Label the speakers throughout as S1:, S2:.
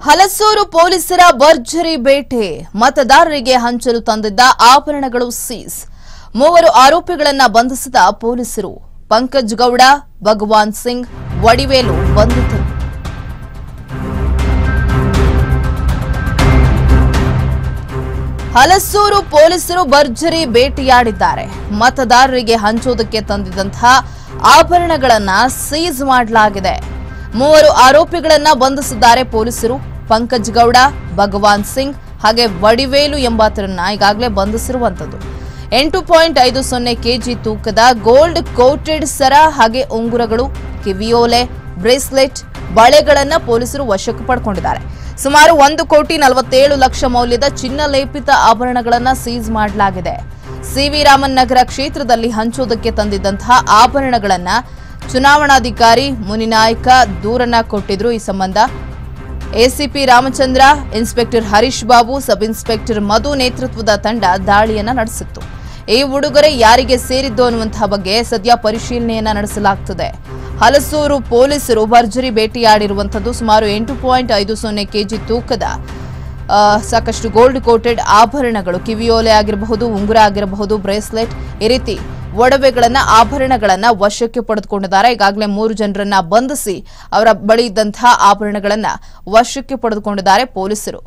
S1: ಹಲಸೂರು ಪೊಲೀಸರ ಭರ್ಜರಿ ಬೇಟೆ ಮತದಾರರಿಗೆ ಹಂಚಲು ತಂದಿದ್ದ ಆಭರಣಗಳು ಸೀಸ್ ಮೂವರು ಆರೋಪಿಗಳನ್ನ ಬಂಧಿಸಿದ ಪೊಲೀಸರು ಪಂಕಜ್ ಗೌಡ ಭಗವಾನ್ ಸಿಂಗ್ ವಡಿವೇಲು ಬಂಧಿತರು ಹಲಸೂರು ಪೊಲೀಸರು ಭರ್ಜರಿ ಬೇಟೆಯಾಡಿದ್ದಾರೆ ಮತದಾರರಿಗೆ ಹಂಚೋದಕ್ಕೆ ತಂದಿದ್ದಂತಹ ಆಭರಣಗಳನ್ನ ಸೀಸ್ ಮಾಡಲಾಗಿದೆ ಮೂವರು ಆರೋಪಿಗಳನ್ನ ಬಂಧಿಸಿದ್ದಾರೆ ಪೊಲೀಸರು ಪಂಕಜ್ ಗೌಡ ಭಗವಾನ್ ಸಿಂಗ್ ಹಾಗೆ ವಡಿವೇಲು ಎಂಬಾತರನ್ನ ಈಗಾಗಲೇ ಬಂಧಿಸಿರುವಂತದ್ದು ಎಂಟು ಪಾಯಿಂಟ್ ಐದು ಸೊನ್ನೆ ಕೆಜಿ ತೂಕದ ಗೋಲ್ಡ್ ಕೋಟೆಡ್ ಸರ ಹಾಗೆ ಉಂಗುರಗಳು ಕಿವಿಯೋಲೆ ಬ್ರೇಸ್ಲೆಟ್ ಬಳೆಗಳನ್ನ ಪೊಲೀಸರು ವಶಕ್ಕೆ ಪಡ್ಕೊಂಡಿದ್ದಾರೆ ಸುಮಾರು ಒಂದು ಕೋಟಿ ನಲವತ್ತೇಳು ಲಕ್ಷ ಮೌಲ್ಯದ ಚಿನ್ನ ಲೇಪಿತ ಆಭರಣಗಳನ್ನ ಸೀಸ್ ಮಾಡಲಾಗಿದೆ ಸಿವಿ ರಾಮನ್ ನಗರ ಕ್ಷೇತ್ರದಲ್ಲಿ ಹಂಚೋದಕ್ಕೆ ತಂದಿದ್ದಂತಹ ಆಭರಣಗಳನ್ನ ಚುನಾವಣಾಧಿಕಾರಿ ಮುನಿನಾಯ್ಕ ದೂರನ್ನ ಕೊಟ್ಟಿದ್ರು ಈ ಸಂಬಂಧ ACP Ramachandra inspector Harish Babu sub inspector Madhu ನೇತೃತ್ವದ ತಂಡ ದಾಳಿಯನ್ನ ನಡೆಸಿತ್ತು ಈ ಉಡುಗೊರೆ ಯಾರಿಗೆ ಸೇರಿದ್ದು ಅನ್ನುವಂತಹ ಬಗ್ಗೆ ಸದ್ಯ ಪರಿಶೀಲನೆಯನ್ನ ನಡೆಸಲಾಗುತ್ತದೆ ಹಲಸೂರು ಪೊಲೀಸರು ಭರ್ಜರಿ ಭೇಟಿಯಾಡಿರುವಂಥದ್ದು ಸುಮಾರು ಎಂಟು ಪಾಯಿಂಟ್ ಐದು ಸೊನ್ನೆ ಕೆಜಿ ತೂಕದ ಆ, ಸಾಕಷ್ಟು ಗೋಲ್ಡ್ ಕೋಟೆಡ್ ಆಭರಣಗಳು ಕಿವಿಯೋಲೆ ಆಗಿರಬಹುದು ಉಂಗುರ ಆಗಿರಬಹುದು ಬ್ರೇಸ್ಲೆಟ್ ಈ ರೀತಿ ಒಡವೆಗಳನ್ನ ಆಭರಣಗಳನ್ನ ವಶಕ್ಕೆ ಪಡೆದುಕೊಂಡಿದ್ದಾರೆ ಈಗಾಗಲೇ ಮೂರು ಜನರನ್ನ ಬಂಧಿಸಿ ಅವರ ಬಳಿ ಇದ್ದಂತಹ ಆಭರಣಗಳನ್ನ ವಶಕ್ಕೆ ಪಡೆದುಕೊಂಡಿದ್ದಾರೆ ಪೊಲೀಸರು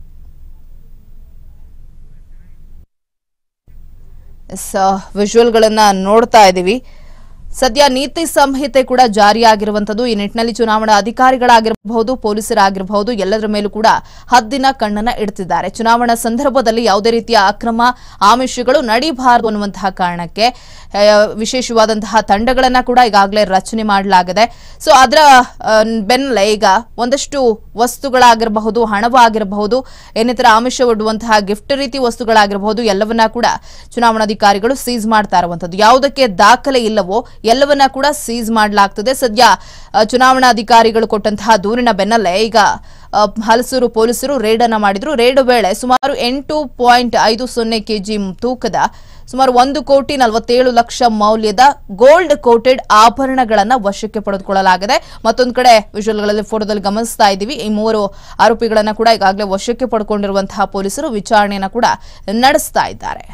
S1: ಎಸ್ ವಿಜುವಲ್ಗಳನ್ನ ನೋಡ್ತಾ ಇದ್ದೀವಿ ಸದ್ಯ ನೀತಿ ಸಂಹಿತೆ ಕೂಡ ಜಾರಿಯಾಗಿರುವಂತದ್ದು ಈ ನಿಟ್ಟಿನಲ್ಲಿ ಚುನಾವಣಾ ಅಧಿಕಾರಿಗಳಾಗಿರಬಹುದು ಪೊಲೀಸರಾಗಿರಬಹುದು ಎಲ್ಲದರ ಮೇಲೂ ಕೂಡ ಹದ್ದಿನ ಕಣ್ಣನ್ನ ಇಡ್ತಿದ್ದಾರೆ ಚುನಾವಣಾ ಸಂದರ್ಭದಲ್ಲಿ ಯಾವುದೇ ರೀತಿಯ ಅಕ್ರಮ ಆಮಿಷಗಳು ನಡೀಬಾರದು ಅನ್ನುವಂತಹ ಕಾರಣಕ್ಕೆ ಆ, ವಿಶೇಷವಾದಂತಹ ತಂಡಗಳನ್ನ ಕೂಡ ಈಗಾಗಲೇ ರಚನೆ ಮಾಡಲಾಗಿದೆ ಸೊ ಅದರ ಆ, ಬೆನ್ನಲ್ಲೇ ಈಗ ಒಂದಷ್ಟು ವಸ್ತುಗಳಾಗಿರಬಹುದು ಹಣವಾಗಿರಬಹುದು ಇನ್ನಿತರ ಆಮಿಷ ಒಡ್ಡುವಂತಹ ಗಿಫ್ಟ್ ರೀತಿ ವಸ್ತುಗಳಾಗಿರಬಹುದು ಎಲ್ಲವನ್ನ ಕೂಡ ಚುನಾವಣಾಧಿಕಾರಿಗಳು ಸೀಸ್ ಮಾಡ್ತಾ ಇರುವಂತದ್ದು ಯಾವುದಕ್ಕೆ ದಾಖಲೆ ಇಲ್ಲವೋ ಎಲ್ಲವನ್ನ ಕೂಡ ಸೀಸ್ ಮಾಡಲಾಗ್ತದೆ ಸದ್ಯ ಆ, ಚುನಾವಣಾಧಿಕಾರಿಗಳು ಕೊಟ್ಟಂತಹ ದೂರಿನ ಬೆನ್ನಲ್ಲೇ ಈಗ ಆ, ಹಲಸೂರು ಪೊಲೀಸರು ರೇಡ್ ಅನ್ನ ಮಾಡಿದ್ರು ರೇಡ್ ವೇಳೆ ಸುಮಾರು ಎಂಟು ಪಾಯಿಂಟ್ ಐದು ಸೊನ್ನೆ ಕೆಜಿ ತೂಕದ ಸುಮಾರು ಒಂದು ಕೋಟಿ ನಲವತ್ತೇಳು ಲಕ್ಷ ಮೌಲ್ಯದ ಗೋಲ್ಡ್ ಕೋಟೆಡ್ ಆಭರಣಗಳನ್ನ ವಶಕ್ಕೆ ಪಡೆದುಕೊಳ್ಳಲಾಗಿದೆ ಮತ್ತೊಂದು ಕಡೆ ವಿಜುವಲ್ಗಳಲ್ಲಿ ಫೋಟೋದಲ್ಲಿ ಗಮನಿಸ್ತಾ ಇದ್ದೀವಿ ಈ ಮೂವರು ಆರೋಪಿಗಳನ್ನ ಕೂಡ ಈಗಾಗಲೇ ವಶಕ್ಕೆ ಪಡ್ಕೊಂಡಿರುವಂತಹ ಪೊಲೀಸರು ವಿಚಾರಣೆಯನ್ನ ಕೂಡ ನಡೆಸ್ತಾ ಇದ್ದಾರೆ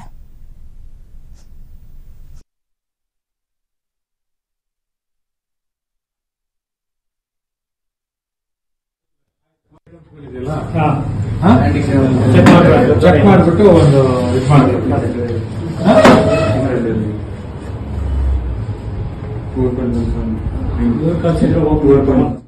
S2: ಹಾ? ಚೆಕ್ ಮಾಡ್ಬಿಟ್ಟು ಚೆಕ್ ಮಾಡ್ಬಿಟ್ಟು ಒಂದು ಇದು ಮಾಡ್ಬೇಕು ಹಾ? ಇವ್ರು ಕಳ್ಸಿದ್ರೆ ಹೋಗ್ಬಿಟ್ಟು